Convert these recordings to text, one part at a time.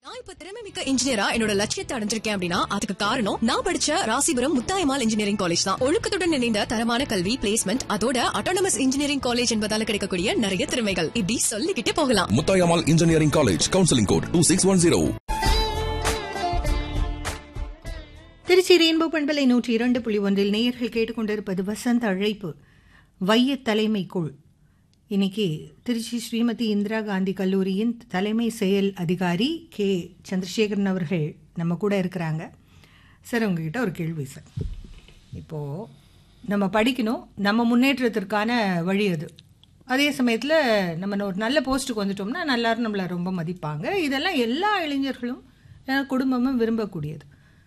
நான் இப்ப திறமை மிக்க இன்ஜினியரா என்னோட லட்சியத்தை அடைஞ்சிருக்கேன் அப்படின்னா அதுக்கு காரணம் நான் படிச்ச ராசிபுரம் முத்தாயமால் இன்ஜினியரிங் காலேஜ் தான் ஒழுக்கத்துடன் இணைந்த தரமான கல்வி பிளேஸ்மெண்ட் அதோட அட்டானமஸ் இன்ஜினியரிங் காலேஜ் என்பதால கிடைக்கக்கூடிய நிறைய திறமைகள் இப்படி சொல்லிக்கிட்டே போகலாம் Muthayammal engineering college counselling code two six one zero Trichy Rainbow பண்பலை நூற்றி இரண்டு புள்ளி ஒன்றில் நேயர்கள் கேட்டுக்கொண்டிருப்பது வசந்த அழைப்பு வைய தலைமைக்குள் இன்னைக்கு திருச்சி ஸ்ரீமதி இந்திரா காந்தி கல்லூரியின் தலைமை செயல் அதிகாரி கே சந்திரசேகரன் அவர்கள் நம்ம கூட இருக்கிறாங்க சார் உங்ககிட்ட ஒரு கேள்வி சார் இப்போது நம்ம படிக்கணும் நம்ம முன்னேற்றத்திற்கான வழி அது அதே சமயத்தில் நம்ம ஒரு நல்ல போஸ்ட்டுக்கு வந்துட்டோம்னா எல்லாரும் நம்மளை ரொம்ப மதிப்பாங்க இதெல்லாம் எல்லா இளைஞர்களும் அஹ், குடும்பமும் விரும்பக்கூடியது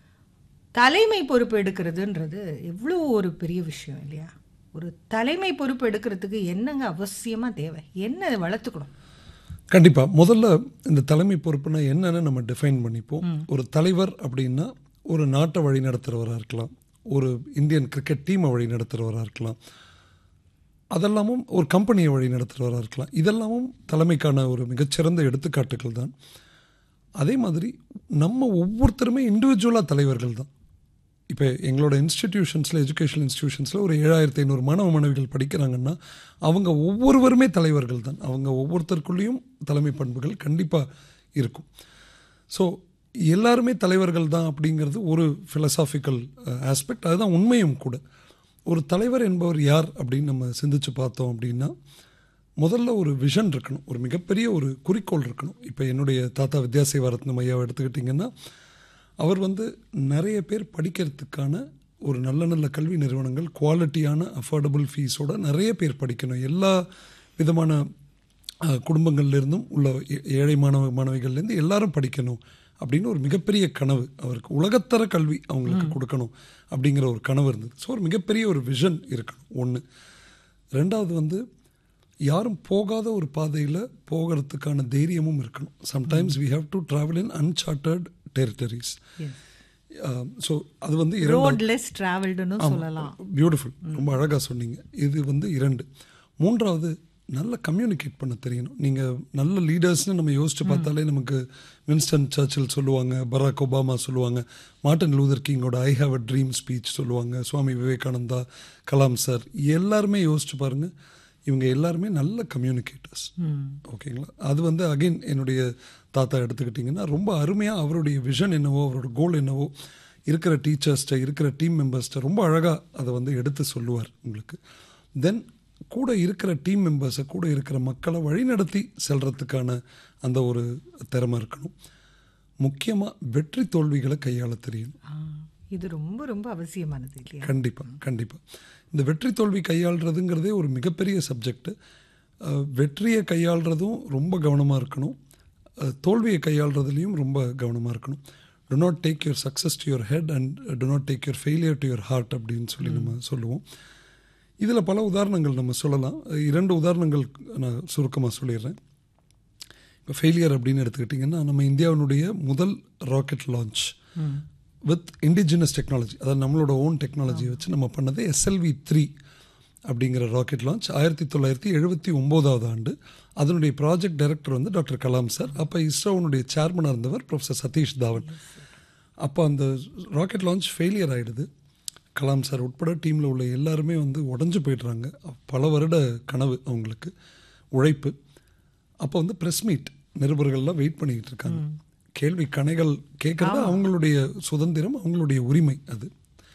தலைமை பொறுப்பு எடுக்கிறதுன்றது எவ்வளோ ஒரு பெரிய விஷயம் இல்லையா ஒரு தலைமை பொறுப்பு எடுக்கிறதுக்கு என்னங்க அவசியமாக தேவை என்ன வளர்த்துக்கணும் கண்டிப்பாக முதல்ல இந்த தலைமை பொறுப்புனா என்னன்னு நம்ம டிஃபைன் பண்ணிப்போம் ஒரு தலைவர் அப்படின்னா ஒரு நாட்டை வழி நடத்துகிறவராக இருக்கலாம் ஒரு இந்தியன் கிரிக்கெட் டீமை வழி நடத்துகிறவராக இருக்கலாம் அதெல்லாமும் ஒரு கம்பெனியை வழி நடத்துகிறவராக இருக்கலாம் இதெல்லாமும் தலைமைக்கான ஒரு மிகச்சிறந்த எடுத்துக்காட்டுகள் தான் அதே மாதிரி நம்ம ஒவ்வொருத்தருமே இண்டிவிஜுவலாக தலைவர்கள் தான் இப்போ எங்களோட இன்ஸ்டிடியூஷன்ஸில் எஜுகேஷனல் இன்ஸ்டிடியூஷன்ஸில் ஒரு ஏழாயிரத்தி ஐநூறு மாணவ மாணவிகள் படிக்கிறாங்கன்னா அவங்க ஒவ்வொருவருமே தலைவர்கள் தான் அவங்க ஒவ்வொருத்தருக்குள்ளேயும் தலைமை பண்புகள் கண்டிப்பாக இருக்கும் ஸோ எல்லாருமே தலைவர்கள் தான் அப்படிங்கிறது ஒரு ஃபிலசாபிக்கல் ஆஸ்பெக்ட் அதுதான் உண்மையும் கூட ஒரு தலைவர் என்பவர் யார் அப்படின்னு நம்ம சிந்திச்சு பார்த்தோம் அப்படின்னா முதல்ல ஒரு விஷன் இருக்கணும் ஒரு மிகப்பெரிய ஒரு குறிக்கோள் இருக்கணும் இப்போ என்னுடைய தாத்தா வித்யாசேவரத்னம் ஐயாவை எடுத்துக்கிட்டிங்கன்னா அவர் வந்து நிறைய பேர் படிக்கிறதுக்கான ஒரு நல்ல நல்ல கல்வி நிறுவனங்கள் குவாலிட்டியான அஃபோர்டபுள் ஃபீஸோட நிறைய பேர் படிக்கணும் எல்லா விதமான அஹ், குடும்பங்கள்லேருந்தும் உள்ள ஏ- ஏழை மாணவ மாணவிகள்லேருந்து எல்லாரும் படிக்கணும் அப்படின்னு ஒரு மிகப்பெரிய கனவு அவருக்கு உலகத்தர கல்வி அவங்களுக்கு கொடுக்கணும் அப்படிங்கிற ஒரு கனவு இருந்தது ஸோ ஒரு மிகப்பெரிய ஒரு விஷன் இருக்கணும் ஒன்று ரெண்டாவது வந்து யாரும் போகாத ஒரு பாதையில் போகிறதுக்கான தைரியமும் இருக்கணும் sometimes we have to travel in uncharted territories so அது வந்து இரண்டாவது ரோட்லெஸ் ட்ராவல்டுன்னு சொல்லலாம் பியூட்டிஃபுல் ரொம்ப அழகாக சொன்னீங்க இது வந்து இரண்டு மூன்றாவது நல்ல கம்யூனிகேட் பண்ண தெரியணும் நீங்கள் நல்ல லீடர்ஸ்னு நம்ம யோசிச்சு பார்த்தாலே நமக்கு வின்ஸ்டன் சர்ச்சில் சொல்லுவாங்க பராக் ஒபாமா சொல்லுவாங்க மார்ட்டின் லூதர் கிங்கோட I have a dream speech சொல்லுவாங்க சுவாமி விவேகானந்தா கலாம் சார் எல்லாருமே யோசிச்சு பாருங்க இவங்க எல்லாருமே நல்ல கம்யூனிகேட்டர்ஸ் ஓகேங்களா அது வந்து அகைன் என்னுடைய தாத்தா எடுத்துக்கிட்டிங்கன்னா ரொம்ப அருமையாக அவருடைய விஷன் என்னவோ அவரோட கோல் என்னவோ இருக்கிற டீச்சர்ஸ்கிட்ட இருக்கிற டீம் மெம்பர்ஸ்கிட்ட ரொம்ப அழகாக அதை வந்து எடுத்து சொல்லுவார் உங்களுக்கு தென் கூட இருக்கிற டீம் மெம்பர்ஸை கூட இருக்கிற மக்களை வழிநடத்தி செல்றதுக்கான அந்த ஒரு திறமை இருக்கணும் முக்கியமாக வெற்றி தோல்விகளை கையாள தெரியணும் ஆ, இது ரொம்ப ரொம்ப அவசியமானது இல்லையா கண்டிப்பாக கண்டிப்பாக இந்த வெற்றி தோல்வி கையாளுறதுங்கிறதே ஒரு மிகப்பெரிய சப்ஜெக்ட் வெற்றியை கையாளுறதும் ரொம்ப கவனமாக இருக்கணும் அஹ், தோல்வியை கையாளுறதுலையும் ரொம்ப கவனமாக இருக்கணும் do not take your success to your head and do not take your failure to your heart அப்படின்னு சொல்லி நம்ம சொல்லுவோம் இதில் பல உதாரணங்கள் நம்ம சொல்லலாம் இரண்டு உதாரணங்கள் நான் சுருக்கமாக சொல்லிடுறேன் இப்போ ஃபெயிலியர் அப்படின்னு எடுத்துக்கிட்டிங்கன்னா நம்ம இந்தியாவினுடைய முதல் rocket launch with indigenous technology அதாவது நம்மளோட ஓன் டெக்னாலஜி வச்சு நம்ம பண்ணது எஸ்எல்வி த்ரீ அப்படிங்கிற ராக்கெட் லான்ச் ஆயிரத்தி தொள்ளாயிரத்தி எழுபத்தி ஒம்போதாவது ஆண்டு அதனுடைய ப்ராஜெக்ட் டைரக்டர் வந்து டாக்டர் கலாம் சார் அப்போ இஸ்ரோனுடைய சேர்மனாக இருந்தவர் ப்ரொஃபஸர் சதீஷ் தாவன் அப்போ அந்த ராக்கெட் லான்ச் ஃபெயிலியர் ஆகிடுது கலாம் சார் உட்பட டீமில் உள்ள எல்லாருமே வந்து உடஞ்சு போயிடுறாங்க பல வருட கனவு அவங்களுக்கு உழைப்பு அப்போ வந்து ப்ரெஸ் மீட் நிருபர்கள்லாம் வெயிட் பண்ணிக்கிட்டு இருக்காங்க கேள்வி கணைகள் கேட்குறது அவங்களுடைய சுதந்திரம் அவங்களுடைய உரிமை அது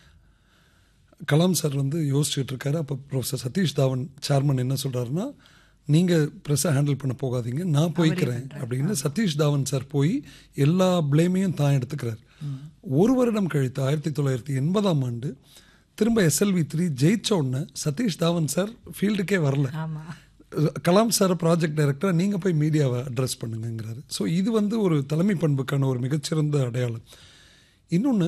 கலாம் சார் வந்து யோசிச்சுட்டு இருக்காரு அப்போ ப்ரொஃபஸர் சதீஷ் தாவன் சேர்மன் என்ன சொல்றாருன்னா நீங்கள் ப்ரெஸ்ஸை ஹேண்டில் பண்ண போகாதீங்க நான் போய்க்கிறேன் அப்படின்னு சதீஷ் தாவன் சார் போய் எல்லா ப்ளேமையும் தான் எடுத்துக்கிறார் ஒரு வருடம் கழித்து ஆயிரத்தி தொள்ளாயிரத்தி எண்பதாம் ஆண்டு திரும்ப எஸ்எல்வி த்ரீ ஜெயிச்ச உடனே சதீஷ் தாவன் சார் ஃபீல்டுக்கே வரல ஆமாம் கலாம் சார் ப்ராஜெக்ட் டைரக்டராக நீங்கள் போய் மீடியாவை அட்ரஸ் பண்ணுங்கங்கிறாரு ஸோ இது வந்து ஒரு தலைமை பண்புக்கான ஒரு மிகச்சிறந்த அடையாளம் இன்னொன்று